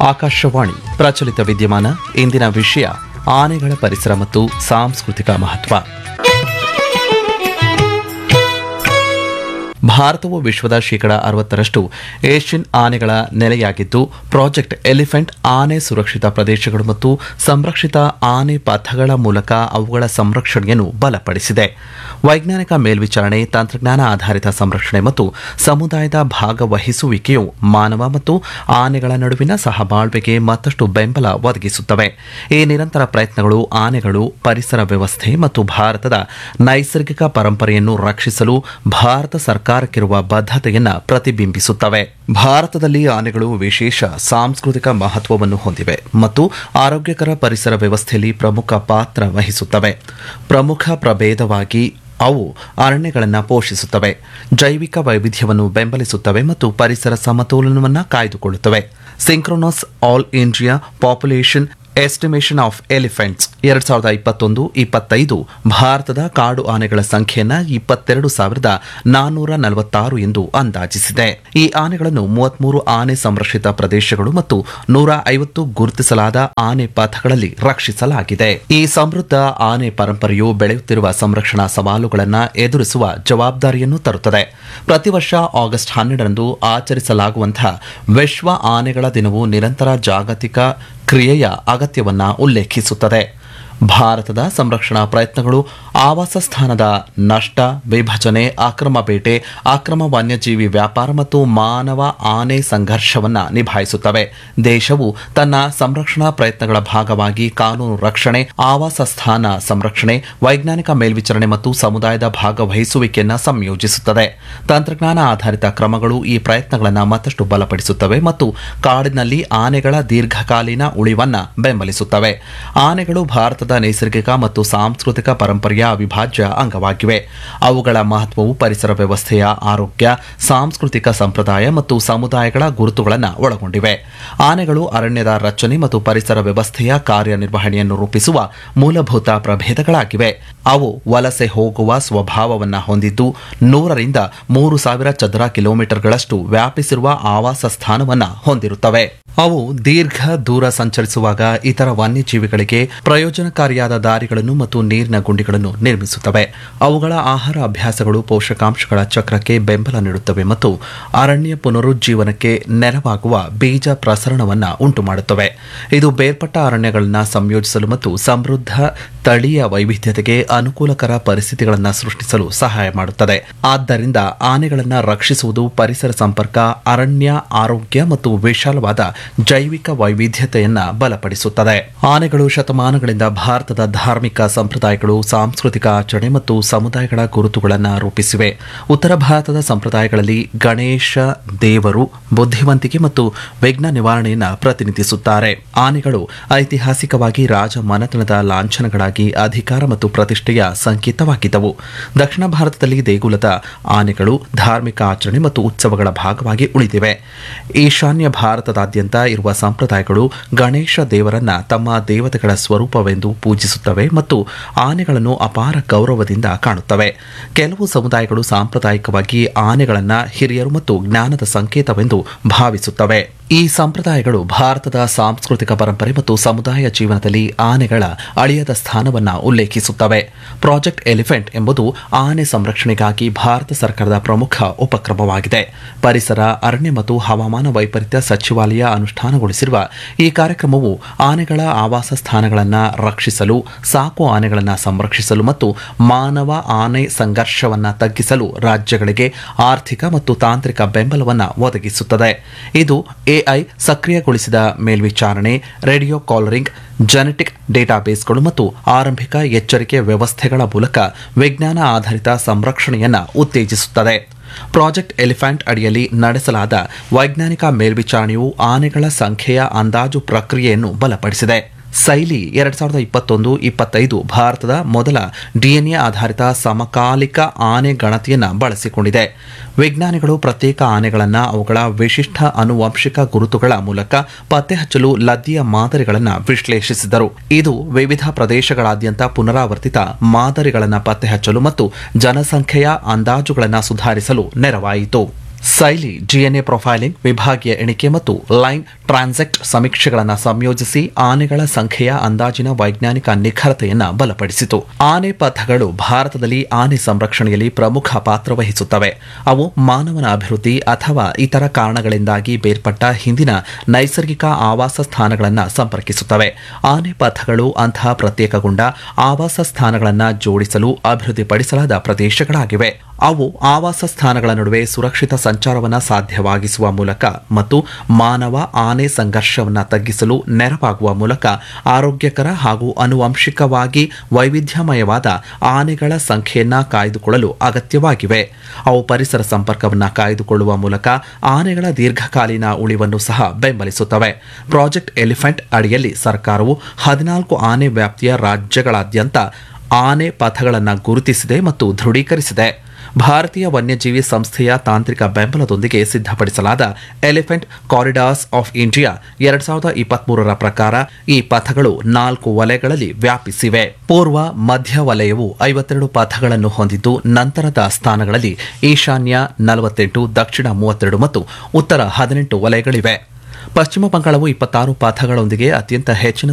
ಆಕಾಶವಾಣಿ ಪ್ರಚಲಿತ ವಿದ್ಯಮಾನ ಇಂದಿನ ವಿಷಯ ಆನೆಗಳ ಪರಿಸರ ಮತ್ತು ಸಾಂಸ್ಕೃತಿಕ ಮಹತ್ವ ಭಾರತವು ವಿಶ್ವದ ಶೇಕಡ ಅರವತ್ತರಷ್ಟು ಏಷ್ಯನ್ ಆನೆಗಳ ನೆಲೆಯಾಗಿದ್ದು ಪ್ರಾಜೆಕ್ಟ್ ಎಲಿಫೆಂಟ್ ಆನೆ ಸುರಕ್ಷಿತ ಪ್ರದೇಶಗಳು ಮತ್ತು ಸಂರಕ್ಷಿತ ಆನೆ ಪಥಗಳ ಮೂಲಕ ಅವುಗಳ ಸಂರಕ್ಷಣೆಯನ್ನು ಬಲಪಡಿಸಿದೆ ವೈಜ್ಞಾನಿಕ ಮೇಲ್ವಿಚಾರಣೆ ತಂತ್ರಜ್ಞಾನ ಆಧಾರಿತ ಸಂರಕ್ಷಣೆ ಮತ್ತು ಸಮುದಾಯದ ಭಾಗವಹಿಸುವಿಕೆಯು ಮಾನವ ಮತ್ತು ಆನೆಗಳ ನಡುವಿನ ಸಹಬಾಳ್ವೆಗೆ ಮತ್ತಷ್ಟು ಬೆಂಬಲ ಒದಗಿಸುತ್ತವೆ ಈ ನಿರಂತರ ಪ್ರಯತ್ನಗಳು ಆನೆಗಳು ಪರಿಸರ ವ್ಯವಸ್ಥೆ ಮತ್ತು ಭಾರತದ ನೈಸರ್ಗಿಕ ಪರಂಪರೆಯನ್ನು ರಕ್ಷಿಸಲು ಭಾರತ ಸರ್ಕಾರಕ್ಕಿರುವ ಬದ್ಧತೆಯನ್ನ ಪ್ರತಿಬಿಂಬಿಸುತ್ತವೆ ಭಾರತದಲ್ಲಿ ಆನೆಗಳು ವಿಶೇಷ ಸಾಂಸ್ಕೃತಿಕ ಮಹತ್ವವನ್ನು ಹೊಂದಿವೆ ಮತ್ತು ಆರೋಗ್ಯಕರ ಪರಿಸರ ವ್ಯವಸ್ಥೆಯಲ್ಲಿ ಪ್ರಮುಖ ಪಾತ್ರ ವಹಿಸುತ್ತವೆ ಪ್ರಮುಖ ಪ್ರಭೇದವಾಗಿ ಅವು ಅರಣ್ಯಗಳನ್ನು ಪೋಷಿಸುತ್ತವೆ ಜೈವಿಕ ವೈವಿಧ್ಯವನ್ನು ಬೆಂಬಲಿಸುತ್ತವೆ ಮತ್ತು ಪರಿಸರ ಸಮತೋಲನವನ್ನು ಕಾಯ್ದುಕೊಳ್ಳುತ್ತವೆ synchronous all India population estimation of elephants ಎರಡ್ ಸಾವಿರದ ಇಪ್ಪತ್ತೊಂದು ಇಪ್ಪತ್ತೈದು ಭಾರತದ ಕಾಡು ಆನೆಗಳ ಸಂಖ್ಯೆಯನ್ನ ಇಪ್ಪತ್ತೆರಡು ಸಾವಿರದ ನಾನ್ನೂರ ನಲವತ್ತಾರು ಎಂದು ಅಂದಾಜಿಸಿದೆ ಈ ಆನೆಗಳನ್ನು ಮೂವತ್ಮೂರು ಆನೆ ಸಂರಕ್ಷಿತ ಪ್ರದೇಶಗಳು ಮತ್ತು ನೂರ ಐವತ್ತು ಗುರುತಿಸಲಾದ ಆನೆ ಪಥಗಳಲ್ಲಿ ರಕ್ಷಿಸಲಾಗಿದೆ ಈ ಸಮೃದ್ಧ ಆನೆ ಪರಂಪರೆಯು ಬೆಳೆಯುತ್ತಿರುವ ಸಂರಕ್ಷಣಾ ಸವಾಲುಗಳನ್ನು ಎದುರಿಸುವ ಜವಾಬ್ದಾರಿಯನ್ನು ತರುತ್ತದೆ ಪ್ರತಿ ವರ್ಷ ಆಗಸ್ಟ್ ಹನ್ನೆರಡರಂದು ಆಚರಿಸಲಾಗುವಂತಹ ವಿಶ್ವ ಆನೆಗಳ ದಿನವು ನಿರಂತರ ಜಾಗತಿಕ ಕ್ರಿಯೆಯ ಅಗತ್ಯವನ್ನ ಉಲ್ಲೇಖಿಸುತ್ತದೆ ಭಾರತದ ಸಂರಕ್ಷಣಾ ಪ್ರಯತ್ನಗಳು ಆವಾಸ ಸ್ಥಾನದ ನಷ್ಟ ವಿಭಜನೆ ಅಕ್ರಮ ಬೇಟೆ ಅಕ್ರಮ ವನ್ಯಜೀವಿ ವ್ಯಾಪಾರ ಮತ್ತು ಮಾನವ ಆನೆ ಸಂಘರ್ಷವನ್ನು ನಿಭಾಯಿಸುತ್ತವೆ ದೇಶವು ತನ್ನ ಸಂರಕ್ಷಣಾ ಪ್ರಯತ್ನಗಳ ಭಾಗವಾಗಿ ಕಾನೂನು ರಕ್ಷಣೆ ಆವಾಸ ಸ್ಥಾನ ಸಂರಕ್ಷಣೆ ವೈಜ್ಞಾನಿಕ ಮೇಲ್ವಿಚಾರಣೆ ಮತ್ತು ಸಮುದಾಯದ ಭಾಗವಹಿಸುವಿಕೆಯನ್ನು ಸಂಯೋಜಿಸುತ್ತದೆ ತಂತ್ರಜ್ಞಾನ ಆಧಾರಿತ ಕ್ರಮಗಳು ಈ ಪ್ರಯತ್ನಗಳನ್ನು ಮತ್ತಷ್ಟು ಬಲಪಡಿಸುತ್ತವೆ ಮತ್ತು ಕಾಡಿನಲ್ಲಿ ಆನೆಗಳ ದೀರ್ಘಕಾಲೀನ ಉಳಿವನ್ನ ಬೆಂಬಲಿಸುತ್ತವೆ ಆನೆಗಳು ಭಾರತದ ನೈಸರ್ಗಿಕ ಮತ್ತು ಸಾಂಸ್ಕೃತಿಕ ಪರಂಪರೆಯ ಅವಿಭಾಜ್ಯ ಅಂಗವಾಗಿವೆ ಅವುಗಳ ಮಹತ್ವವು ಪರಿಸರ ವ್ಯವಸ್ಥೆಯ ಆರೋಗ್ಯ ಸಾಂಸ್ಕೃತಿಕ ಸಂಪ್ರದಾಯ ಮತ್ತು ಸಮುದಾಯಗಳ ಗುರುತುಗಳನ್ನು ಒಳಗೊಂಡಿವೆ ಆನೆಗಳು ಅರಣ್ಯದ ರಚನೆ ಮತ್ತು ಪರಿಸರ ವ್ಯವಸ್ಥೆಯ ಕಾರ್ಯನಿರ್ವಹಣೆಯನ್ನು ರೂಪಿಸುವ ಮೂಲಭೂತ ಪ್ರಭೇದಗಳಾಗಿವೆ ಅವು ವಲಸೆ ಹೋಗುವ ಸ್ವಭಾವವನ್ನು ಹೊಂದಿದ್ದು ನೂರರಿಂದ ಮೂರು ಸಾವಿರ ಚದರ ಕಿಲೋಮೀಟರ್ಗಳಷ್ಟು ವ್ಯಾಪಿಸಿರುವ ಆವಾಸ ಸ್ಥಾನವನ್ನು ಹೊಂದಿರುತ್ತವೆ ಅವು ದೀರ್ಘ ದೂರ ಸಂಚರಿಸುವಾಗ ಇತರ ವನ್ಯಜೀವಿಗಳಿಗೆ ಪ್ರಯೋಜನಕಾರಿಯಾದ ದಾರಿಗಳನ್ನು ಮತ್ತು ನೀರಿನ ಗುಂಡಿಗಳನ್ನು ನಿರ್ಮಿಸುತ್ತವೆ ಅವುಗಳ ಆಹಾರ ಅಭ್ಯಾಸಗಳು ಪೋಷಕಾಂಶಗಳ ಚಕ್ರಕ್ಕೆ ಬೆಂಬಲ ನೀಡುತ್ತವೆ ಮತ್ತು ಅರಣ್ಯ ಪುನರುಜ್ಜೀವನಕ್ಕೆ ನೆರವಾಗುವ ಬೀಜ ಪ್ರಸರಣವನ್ನು ಉಂಟುಮಾಡುತ್ತವೆ ಇದು ಬೇರ್ಪಟ್ಟ ಅರಣ್ಯಗಳನ್ನು ಸಂಯೋಜಿಸಲು ಮತ್ತು ಸಮೃದ್ಧ ತಳೀಯ ವೈವಿಧ್ಯತೆಗೆ ಅನುಕೂಲಕರ ಪರಿಸ್ಥಿತಿಗಳನ್ನು ಸೃಷ್ಟಿಸಲು ಸಹಾಯ ಮಾಡುತ್ತದೆ ಆದ್ದರಿಂದ ಆನೆಗಳನ್ನು ರಕ್ಷಿಸುವುದು ಪರಿಸರ ಸಂಪರ್ಕ ಅರಣ್ಯ ಆರೋಗ್ಯ ಮತ್ತು ವಿಶಾಲವಾದ ಜೈವಿಕ ವೈವಿಧ್ಯತೆಯನ್ನ ಬಲಪಡಿಸುತ್ತದೆ ಆನೆಗಳು ಶತಮಾನಗಳಿಂದ ಭಾರತದ ಧಾರ್ಮಿಕ ಸಂಪ್ರದಾಯಗಳು ಸಾಂಸ್ಕೃತಿಕ ಆಚರಣೆ ಮತ್ತು ಸಮುದಾಯಗಳ ಗುರುತುಗಳನ್ನು ರೂಪಿಸಿವೆ ಉತ್ತರ ಭಾರತದ ಸಂಪ್ರದಾಯಗಳಲ್ಲಿ ಗಣೇಶ ದೇವರು ಬುದ್ಧಿವಂತಿಕೆ ಮತ್ತು ವಿಘ್ನ ನಿವಾರಣೆಯನ್ನು ಪ್ರತಿನಿಧಿಸುತ್ತಾರೆ ಆನೆಗಳು ಐತಿಹಾಸಿಕವಾಗಿ ರಾಜ ಮನೆತನದ ಲಾಂಛನಗಳಾಗಿ ಅಧಿಕಾರ ಮತ್ತು ಪ್ರತಿಷ್ಠೆಯ ಸಂಕೇತವಾಗಿದ್ದವು ದಕ್ಷಿಣ ಭಾರತದಲ್ಲಿ ದೇಗುಲದ ಆನೆಗಳು ಧಾರ್ಮಿಕ ಆಚರಣೆ ಮತ್ತು ಉತ್ಸವಗಳ ಭಾಗವಾಗಿ ಉಳಿದಿವೆ ಈಶಾನ್ಯ ಭಾರತದಾದ್ಯಂತ ಇರುವ ಸಂಪ್ರದಾಯಗಳು ಗಣೇಶ ದೇವರನ್ನ ತಮ್ಮ ದೇವತೆಗಳ ಸ್ವರೂಪವೆಂದು ಪೂಜಿಸುತ್ತವೆ ಮತ್ತು ಆನೆಗಳನ್ನು ಅಪಾರ ಗೌರವದಿಂದ ಕಾಣುತ್ತವೆ ಕೆಲವು ಸಮುದಾಯಗಳು ಸಾಂಪ್ರದಾಯಿಕವಾಗಿ ಆನೆಗಳನ್ನು ಹಿರಿಯರು ಮತ್ತು ಜ್ಞಾನದ ಸಂಕೇತವೆಂದು ಭಾವಿಸುತ್ತವೆ ಈ ಸಂಪ್ರದಾಯಗಳು ಭಾರತದ ಸಾಂಸ್ಕೃತಿಕ ಪರಂಪರೆ ಮತ್ತು ಸಮುದಾಯ ಜೀವನದಲ್ಲಿ ಆನೆಗಳ ಅಳಿಯದ ಸ್ಥಾನವನ್ನು ಉಲ್ಲೇಖಿಸುತ್ತವೆ ಪ್ರಾಜೆಕ್ಟ್ ಎಲಿಫೆಂಟ್ ಎಂಬುದು ಆನೆ ಸಂರಕ್ಷಣೆಗಾಗಿ ಭಾರತ ಸರ್ಕಾರದ ಪ್ರಮುಖ ಉಪಕ್ರಮವಾಗಿದೆ ಪರಿಸರ ಅರಣ್ಯ ಮತ್ತು ಹವಾಮಾನ ವೈಪರೀತ್ಯ ಸಚಿವಾಲಯ ಅನುಷ್ಠಾನಗೊಳಿಸಿರುವ ಈ ಕಾರ್ಯಕ್ರಮವು ಆನೆಗಳ ಆವಾಸ ಸ್ಥಾನಗಳನ್ನು ರಕ್ಷಿಸಲು ಸಾಕು ಆನೆಗಳನ್ನು ಸಂರಕ್ಷಿಸಲು ಮತ್ತು ಮಾನವ ಆನೆ ಸಂಘರ್ಷವನ್ನು ತಗ್ಗಿಸಲು ರಾಜ್ಯಗಳಿಗೆ ಆರ್ಥಿಕ ಮತ್ತು ತಾಂತ್ರಿಕ ಬೆಂಬಲವನ್ನು ಒದಗಿಸುತ್ತದೆ ಇದು ಎಐ ಸಕ್ರಿಯಗೊಳಿಸಿದ ಮೇಲ್ವಿಚಾರಣೆ ರೇಡಿಯೋ ಕಾಲರಿಂಗ್ ಜೆನೆಟಿಕ್ ಡೇಟಾಬೇಸ್ಗಳು ಮತ್ತು ಆರಂಭಿಕ ಎಚ್ಚರಿಕೆ ವ್ಯವಸ್ಥೆಗಳ ಮೂಲಕ ವಿಜ್ಞಾನ ಆಧಾರಿತ ಸಂರಕ್ಷಣೆಯನ್ನು ಉತ್ತೇಜಿಸುತ್ತದೆ ಪ್ರಾಜೆಕ್ಟ್ ಎಲಿಫೆಂಟ್ ಅಡಿಯಲ್ಲಿ ನಡೆಸಲಾದ ವೈಜ್ಞಾನಿಕ ಮೇಲ್ವಿಚಾರಣೆಯು ಆನೆಗಳ ಸಂಖ್ಯೆಯ ಅಂದಾಜು ಪ್ರಕ್ರಿಯೆಯನ್ನು ಬಲಪಡಿಸಿದೆ ಸೈಲಿ ಎರಡ್ ಸಾವಿರದ ಇಪ್ಪತ್ತೊಂದು ಇಪ್ಪತ್ತೈದು ಭಾರತದ ಮೊದಲ ಡಿಎನ್ಎ ಆಧಾರಿತ ಸಮಕಾಲಿಕ ಆನೆ ಗಣತಿಯನ್ನು ಬಳಸಿಕೊಂಡಿದೆ ವಿಜ್ಞಾನಿಗಳು ಪ್ರತ್ಯೇಕ ಆನೆಗಳನ್ನು ಅವುಗಳ ವಿಶಿಷ್ಟ ಆನುವಂಶಿಕ ಗುರುತುಗಳ ಮೂಲಕ ಪತ್ತೆ ಹಚ್ಚಲು ಲದ್ದಿಯ ಮಾದರಿಗಳನ್ನು ವಿಶ್ಲೇಷಿಸಿದರು ಇದು ವಿವಿಧ ಪ್ರದೇಶಗಳಾದ್ಯಂತ ಪುನರಾವರ್ತಿತ ಮಾದರಿಗಳನ್ನು ಪತ್ತೆ ಹಚ್ಚಲು ಮತ್ತು ಜನಸಂಖ್ಯೆಯ ಅಂದಾಜುಗಳನ್ನು ಸುಧಾರಿಸಲು ನೆರವಾಯಿತು ಸೈಲಿ ಡಿಎನ್ಎ ಪ್ರೊಫೈಲಿಂಗ್ ವಿಭಾಗೀಯ ಎಣಿಕೆ ಮತ್ತು ಲೈನ್ ಟ್ರಾನ್ಸೆಕ್ಟ್ ಸಮೀಕ್ಷೆಗಳನ್ನು ಸಂಯೋಜಿಸಿ ಆನೆಗಳ ಸಂಖ್ಯೆಯ ಅಂದಾಜಿನ ವೈಜ್ಞಾನಿಕ ನಿಖರತೆಯನ್ನು ಬಲಪಡಿಸಿತು ಆನೆ ಪಥಗಳು ಭಾರತದಲ್ಲಿ ಆನೆ ಸಂರಕ್ಷಣೆಯಲ್ಲಿ ಪ್ರಮುಖ ಪಾತ್ರ ವಹಿಸುತ್ತವೆ ಅವು ಮಾನವನ ಅಭಿವೃದ್ಧಿ ಅಥವಾ ಇತರ ಕಾರಣಗಳಿಂದಾಗಿ ಬೇರ್ಪಟ್ಟ ಹಿಂದಿನ ನೈಸರ್ಗಿಕ ಆವಾಸ ಸ್ಥಾನಗಳನ್ನು ಸಂಪರ್ಕಿಸುತ್ತವೆ ಆನೆ ಪಥಗಳು ಅಂತಹ ಪ್ರತ್ಯೇಕಗೊಂಡ ಆವಾಸ ಸ್ಥಾನಗಳನ್ನು ಜೋಡಿಸಲು ಅಭಿವೃದ್ಧಿಪಡಿಸಲಾದ ಪ್ರದೇಶಗಳಾಗಿವೆ ಅವು ಆವಾಸ ಸ್ಥಾನಗಳ ನಡುವೆ ಸುರಕ್ಷಿತ ಸಂಚಾರವನ್ನು ಸಾಧ್ಯವಾಗಿಸುವ ಮೂಲಕ ಮತ್ತು ಮಾನವ ಆನೆ ಸಂಘರ್ಷವನ್ನು ತಗ್ಗಿಸಲು ನೆರವಾಗುವ ಮೂಲಕ ಆರೋಗ್ಯಕರ ಹಾಗೂ ಆನುವಂಶಿಕವಾಗಿ ವೈವಿಧ್ಯಮಯವಾದ ಆನೆಗಳ ಸಂಖ್ಯೆಯನ್ನು ಕಾಯ್ದುಕೊಳ್ಳಲು ಅಗತ್ಯವಾಗಿವೆ ಅವು ಪರಿಸರ ಸಂಪರ್ಕವನ್ನು ಕಾಯ್ದುಕೊಳ್ಳುವ ಮೂಲಕ ಆನೆಗಳ ದೀರ್ಘಕಾಲೀನ ಉಳಿವನ್ನು ಸಹ ಬೆಂಬಲಿಸುತ್ತವೆ ಪ್ರಾಜೆಕ್ಟ್ ಎಲಿಫೆಂಟ್ ಅಡಿಯಲ್ಲಿ ಸರ್ಕಾರವು ಹದಿನಾಲ್ಕು ಆನೆ ವ್ಯಾಪ್ತಿಯ ರಾಜ್ಯಗಳಾದ್ಯಂತ ಆನೆ ಪಥಗಳನ್ನು ಗುರುತಿಸಿದೆ ಮತ್ತು ದೃಢೀಕರಿಸಿದೆ ಭಾರತೀಯ ವನ್ಯಜೀವಿ ಸಂಸ್ಥೆಯ ತಾಂತ್ರಿಕ ಬೆಂಬಲದೊಂದಿಗೆ ಸಿದ್ಧಪಡಿಸಲಾದ ಎಲಿಫೆಂಟ್ ಕಾರಿಡಾರ್ಸ್ ಆಫ್ ಇಂಡಿಯಾ ಎರಡ್ ಸಾವಿರದ ಇಪ್ಪತ್ಮೂರರ ಪ್ರಕಾರ ಈ ಪಥಗಳು ನಾಲ್ಕು ವಲಯಗಳಲ್ಲಿ ವ್ಯಾಪಿಸಿವೆ ಪೂರ್ವ ಮಧ್ಯ ವಲಯವು ಐವತ್ತೆರಡು ಪಥಗಳನ್ನು ಹೊಂದಿದ್ದು ನಂತರದ ಸ್ಥಾನಗಳಲ್ಲಿ ಈಶಾನ್ಯ ನಲವತ್ತೆಂಟು ದಕ್ಷಿಣ ಮೂವತ್ತೆರಡು ಮತ್ತು ಉತ್ತರ ಹದಿನೆಂಟು ವಲಯಗಳಿವೆ ಪಶ್ಚಿಮ ಬಂಗಾಳವು ಇಪ್ಪತ್ತಾರು ಪಥಗಳೊಂದಿಗೆ ಅತ್ಯಂತ ಹೆಚ್ಚಿನ